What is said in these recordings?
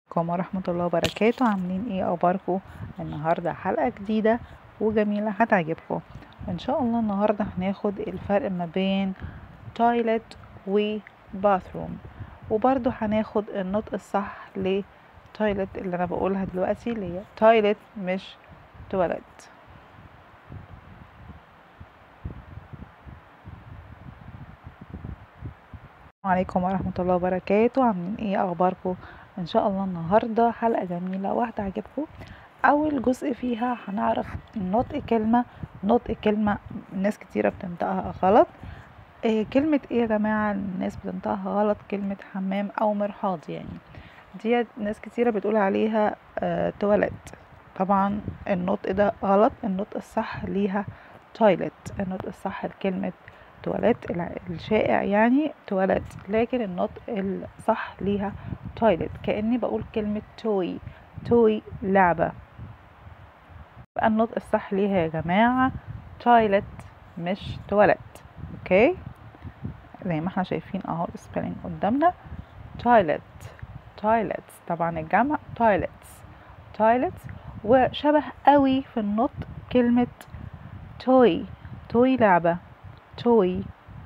عليكم ورحمة الله وبركاته عاملين ايه اخباركم النهاردة حلقة جديدة وجميلة هتعجبكم ان شاء الله النهاردة هناخد الفرق ما بين toilet و bathroom وبرضو هناخد النطق الصح ل toilet اللي انا بقولها دلوقتي اللي هي toilet مش toilet السلام عليكم ورحمة الله وبركاته عاملين ايه اخباركم ان شاء الله النهاردة حلقة جميلة وهتعجبكم اول جزء فيها هنعرف نطق كلمة نطق كلمة ناس كتيرة بتنطقها غلط إيه كلمة ايه يا جماعة الناس بتنطقها غلط كلمة حمام او مرحاض يعني دي ناس كتيرة بتقول عليها آه تواليت طبعا النطق ده غلط النطق الصح ليها تويلت النطق الصح لكلمة تواليت الشائع يعني تواليت لكن النطق الصح ليها تويلت كأني بقول كلمة توي توي لعبة بقى النطق الصح ليها يا جماعة تويلت مش تواليت اوكي زي ما احنا شايفين اهو السبيلنج قدامنا تويلت تويلتس طبعا الجمع تويلتس تويلتس وشبه قوي في النطق كلمة توي توي لعبة توي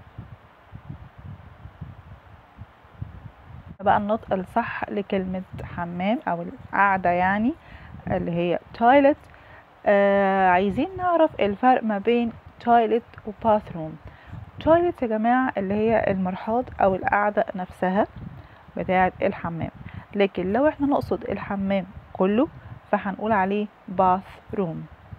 بقى النطق الصح لكلمة حمام أو القعدة يعني اللي هي toilet آه عايزين نعرف الفرق ما بين toilet و bathroom toilet يا جماعة اللي هي المرحاض أو القعدة نفسها بتاعة الحمام لكن لو احنا نقصد الحمام كله فهنقول عليه bathroom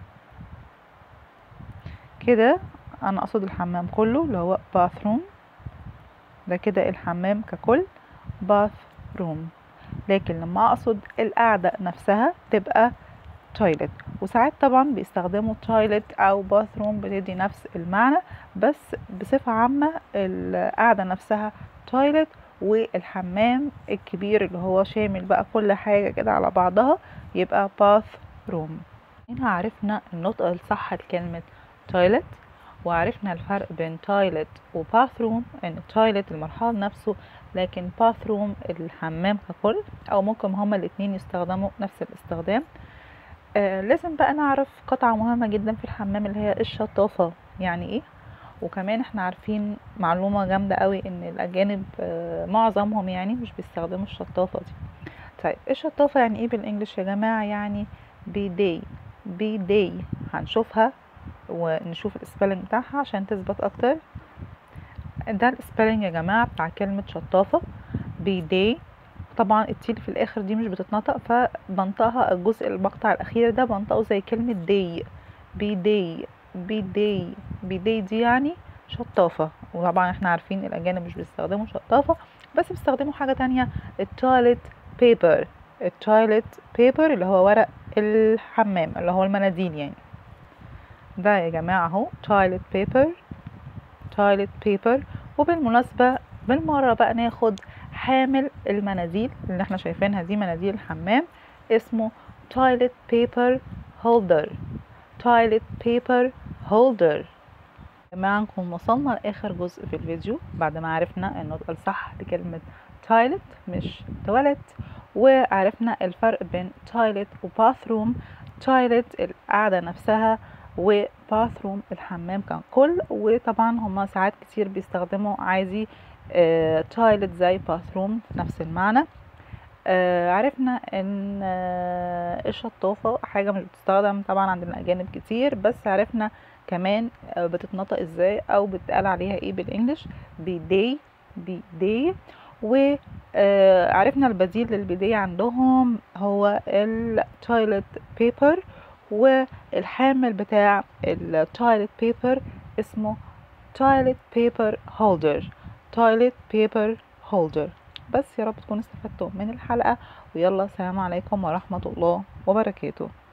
كده انا اقصد الحمام كله اللي هو bathroom ده كده الحمام ككل bathroom لكن لما اقصد القعدة نفسها تبقى toilet وساعات طبعا بيستخدموا toilet او bathroom بتدي نفس المعنى بس بصفة عامة القعدة نفسها toilet والحمام الكبير اللي هو شامل بقى كل حاجة كده على بعضها يبقى bathroom هنا عرفنا النطق الصح لكلمة toilet وعرفنا الفرق بين تويلت و bathroom ان التويلت المرحاض نفسه لكن bathroom الحمام ككل او ممكن هما الاتنين يستخدموا نفس الاستخدام آه لازم بقى نعرف قطعة مهمة جدا في الحمام اللي هي الشطافة يعني ايه وكمان احنا عارفين معلومة جامدة قوي ان الاجانب آه معظمهم يعني مش بيستخدموا الشطافة دي طيب الشطافة يعني ايه بالانجلش يا جماعة يعني بيدي بيدي هنشوفها ونشوف السبيلنج بتاعها عشان تثبت اكتر ده السبيلنج يا جماعه بتاع كلمه شطافه بيدي طبعا التيل في الاخر دي مش بتتنطق فبنطقها الجزء المقطع الاخير ده بنطقه زي كلمه دي بيدي بيدي بيدي دي يعني شطافه وطبعا احنا عارفين الاجانب مش بيستخدموا شطافه بس بيستخدموا حاجه تانية التواليت بيبر التواليت بيبر اللي هو ورق الحمام اللي هو المناديل يعني ده يا جماعة اهو toilet paper toilet paper وبالمناسبة بالمرة بقى ناخد حامل المناديل اللي احنا شايفينها دي مناديل الحمام اسمه toilet paper holder toilet paper holder يا جماعة نكون وصلنا لآخر جزء في الفيديو بعد ما عرفنا النطق الصح لكلمة toilet مش toilet وعرفنا الفرق بين toilet و bathroom toilet القعدة نفسها وباثروم الحمام كان كل وطبعا هما ساعات كتير بيستخدموا عادي آه تويلت زي باثروم نفس المعنى آه عرفنا ان آه الشطافة حاجة مش بتستخدم طبعا عند الأجانب كتير بس عرفنا كمان آه بتتنطق ازاي او بتقال عليها ايه بالانجلش بيدي بيدي وعرفنا البديل للبيدي عندهم هو التويلت بيبر والحامل بتاع التويلت بيبر اسمه تويلت بيبر هولدر تويلت بيبر هولدر بس يا رب تكونوا استفدتوا من الحلقة ويلا السلام عليكم ورحمة الله وبركاته